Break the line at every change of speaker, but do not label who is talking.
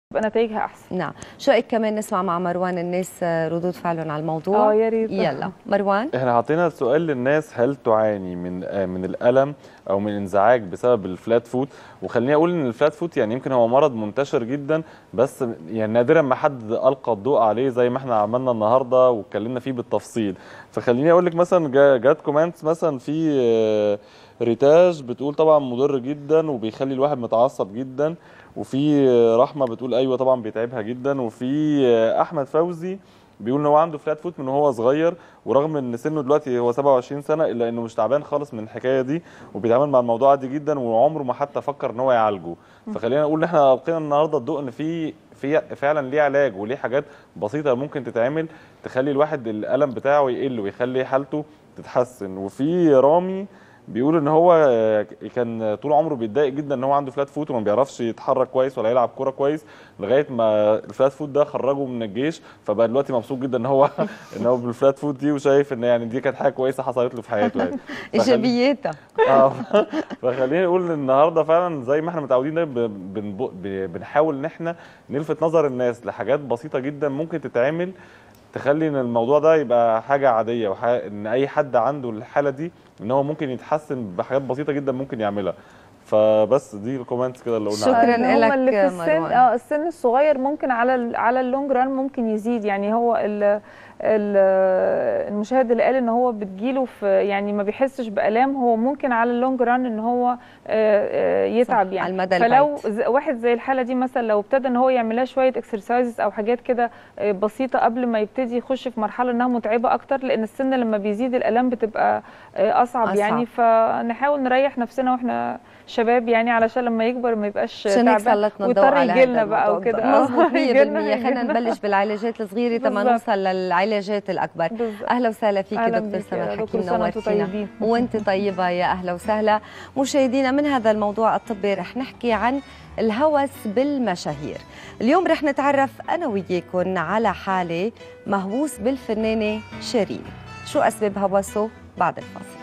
نتائجها احسن
نعم شو رايك كمان نسمع مع مروان الناس ردود فعلهم على الموضوع
اه يا ريت
يلا مروان
احنا حاطين سؤال للناس هل تعاني من آه، من الالم او من انزعاج بسبب الفلات فوت وخليني اقول ان الفلات فوت يعني يمكن هو مرض منتشر جدا بس يعني نادرا ما حد القى الضوء عليه زي ما احنا عملنا النهارده واتكلمنا فيه بالتفصيل فخليني اقول لك مثلا جا- جات كومنتس مثلا في آه، ريتاج بتقول طبعا مضر جدا وبيخلي الواحد متعصب جدا وفي آه، رحمه بتقول ايوه طبعا بيتعبها جدا وفي آه، احمد فوزي بيقول ان هو عنده فلات فوت من وهو صغير ورغم ان سنه دلوقتي هو 27 سنه الا انه مش تعبان خالص من الحكايه دي وبيتعامل مع الموضوع عادي جدا وعمره ما حتى فكر ان هو يعالجه فخلينا نقول ان احنا القينا النهارده الضوء ان في في فعلا ليه علاج وليه حاجات بسيطه ممكن تتعمل تخلي الواحد الالم بتاعه يقل ويخلي حالته تتحسن وفي رامي بيقول ان هو آه، كان طول عمره بيتضايق جدا ان هو عنده فلات فوت وما بيعرفش يتحرك كويس ولا يلعب كوره كويس لغايه ما الفلات فوت ده خرجه من الجيش فبقى دلوقتي مبسوط جدا ان هو ان هو بالفلات فوت دي وشايف ان يعني دي كانت حاجه كويسه حصلت له في حياته يعني فخلي-
ايجابياتها
اه فخلينا نقول ان النهارده فعلا زي ما احنا متعودين دايما ب- بنب- ب- بنحاول ان احنا نلفت نظر الناس لحاجات بسيطه جدا ممكن تتعمل تخلي ان الموضوع ده يبقى حاجه عاديه وح... ان اي حد عنده الحاله دي ان هو ممكن يتحسن بحاجات بسيطه جدا ممكن يعملها فبس دي الكومنتس كده اللي قلنا
شكراً.
عليها.
إن هما
لك
اللي في السن
مروان.
اه السن الصغير ممكن على ال على اللونج ران ممكن يزيد يعني هو ال ال المشاهد اللي قال ان هو بتجيله في يعني ما بيحسش بالام هو ممكن على اللونج ران ان هو آه، آه، يتعب
صح،
يعني
على المدى
فلو
البعيد.
ز- واحد زي الحاله دي مثلا لو ابتدى ان هو يعمل لها شويه اكسرسايزز او حاجات كده آه، بسيطه قبل ما يبتدي يخش في مرحله انها متعبه اكتر لان السن لما بيزيد الالام بتبقى آه، اصعب,
أصعب.
يعني فنحاول نريح نفسنا واحنا شباب يعني علشان لما يكبر ما يبقاش
عشان هيك
تعبان
سلطنا الضوء
ويضطر
على
يجي لنا
هذا
بقى
الموضوع.
وكده آه،
مظبوط 100%
يجي لنا-
خلينا نبلش بالعلاجات الصغيره تما
بالظبط.
نوصل للعلاجات الاكبر
بالظبط.
اهلا وسهلا فيك
أهلاً
دكتور
بيك يا
سما
دكتور
الحكيم
سما، أنتوا
نورتينا
طيبين.
وانت طيبه يا اهلا وسهلا مشاهدينا من هذا الموضوع الطبي رح نحكي عن الهوس بالمشاهير اليوم رح نتعرف انا وياكم على حاله مهووس بالفنانه شيرين شو اسباب هوسه بعد الفاصل